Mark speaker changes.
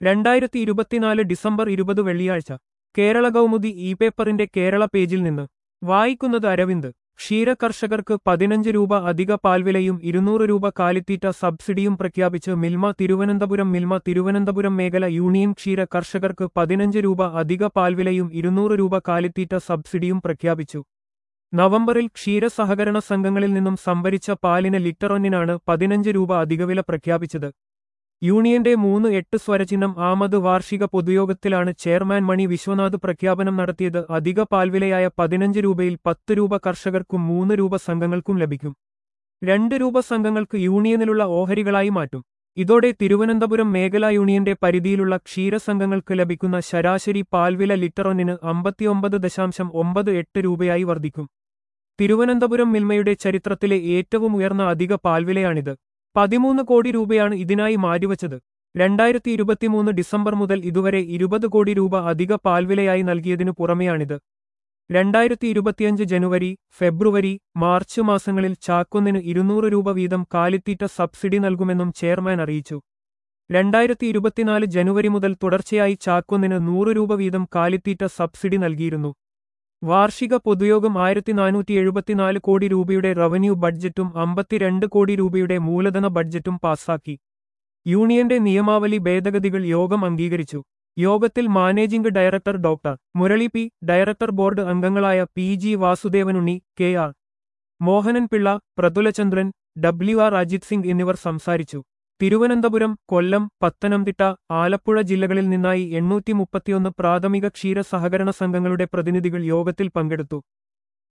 Speaker 1: രണ്ടായിരത്തി ഇരുപത്തിനാല് ഡിസംബർ ഇരുപത് വെള്ളിയാഴ്ച കേരള കൗമുദി ഇ പേപ്പറിന്റെ കേരള പേജിൽ നിന്ന് വായിക്കുന്നത് അരവിന്ദ് ക്ഷീര കർഷകർക്ക് പതിനഞ്ച് രൂപ അധിക പാൽവിലയും ഇരുന്നൂറ് രൂപ കാലിത്തീറ്റ സബ്സിഡിയും പ്രഖ്യാപിച്ച് മിൽമ തിരുവനന്തപുരം മിൽമ തിരുവനന്തപുരം മേഖല യൂണിയൻ ക്ഷീര കർഷകർക്ക് പതിനഞ്ച് രൂപ അധിക പാൽവിലയും ഇരുന്നൂറ് രൂപ കാലിത്തീറ്റ സബ്സിഡിയും പ്രഖ്യാപിച്ചു നവംബറിൽ ക്ഷീര സഹകരണ സംഘങ്ങളിൽ നിന്നും സംഭരിച്ച പാലിന് ലിറ്ററൊന്നിനാണ് പതിനഞ്ച് രൂപ അധികവില പ്രഖ്യാപിച്ചത് യൂണിയന്റെ മൂന്ന് എട്ട് സ്വരചിഹ്നം ആമത് വാർഷിക പൊതുയോഗത്തിലാണ് ചെയർമാൻ മണി വിശ്വനാഥ് പ്രഖ്യാപനം നടത്തിയത് അധിക പാൽവിലയായ പതിനഞ്ച് രൂപയിൽ പത്ത് രൂപ കർഷകർക്കും മൂന്ന് രൂപ സംഘങ്ങൾക്കും ലഭിക്കും രണ്ട് രൂപ സംഘങ്ങൾക്ക് യൂണിയനിലുള്ള ഓഹരികളായി മാറ്റും ഇതോടെ തിരുവനന്തപുരം മേഖലാ യൂണിയന്റെ പരിധിയിലുള്ള ക്ഷീരസംഘങ്ങൾക്ക് ലഭിക്കുന്ന ശരാശരി പാൽവില ലിറ്ററൊന്നിന് അമ്പത്തിയൊമ്പത് ദശാംശം ഒമ്പത് എട്ട് രൂപയായി വർദ്ധിക്കും തിരുവനന്തപുരം മിൽമയുടെ ചരിത്രത്തിലെ ഏറ്റവും ഉയർന്ന അധിക പാൽവിലയാണിത് പതിമൂന്ന് കോടി രൂപയാണ് ഇതിനായി മാറ്റിവച്ചത് രണ്ടായിരത്തി ഇരുപത്തിമൂന്ന് ഡിസംബർ മുതൽ ഇതുവരെ ഇരുപത് കോടി രൂപ അധിക പാൽവിലയായി നൽകിയതിനു പുറമെയാണിത് രണ്ടായിരത്തി ഇരുപത്തിയഞ്ച് ജനുവരി ഫെബ്രുവരി മാർച്ച് മാസങ്ങളിൽ ചാക്കൊന്നിന് ഇരുന്നൂറ് രൂപ വീതം കാലിത്തീറ്റ സബ്സിഡി നൽകുമെന്നും ചെയർമാൻ അറിയിച്ചു രണ്ടായിരത്തി ഇരുപത്തിനാല് ജനുവരി മുതൽ തുടർച്ചയായി ചാക്കൊന്നിന് നൂറ് രൂപ വീതം കാലിത്തീറ്റ സബ്സിഡി നൽകിയിരുന്നു വാർഷിക പൊതുയോഗം ആയിരത്തി നാനൂറ്റി എഴുപത്തിനാല് കോടി രൂപയുടെ റവന്യൂ ബഡ്ജറ്റും അമ്പത്തിരണ്ട് കോടി രൂപയുടെ മൂലധന ബഡ്ജറ്റും പാസാക്കി യൂണിയന്റെ നിയമാവലി ഭേദഗതികൾ യോഗം അംഗീകരിച്ചു യോഗത്തിൽ managing director doctor Murali P director board അംഗങ്ങളായ P G Vasudevanunni K R Mohanan Pillai Prathulachandran W R Ajith Singh എന്നിവർ സംസാരിച്ചു തിരുവനന്തപുരം കൊല്ലം പത്തനംതിട്ട ആലപ്പുഴ ജില്ലകളിൽ നിന്നായി എണ്ണൂറ്റി മുപ്പത്തിയൊന്ന് പ്രാഥമിക ക്ഷീര സഹകരണ സംഘങ്ങളുടെ പ്രതിനിധികൾ യോഗത്തിൽ പങ്കെടുത്തു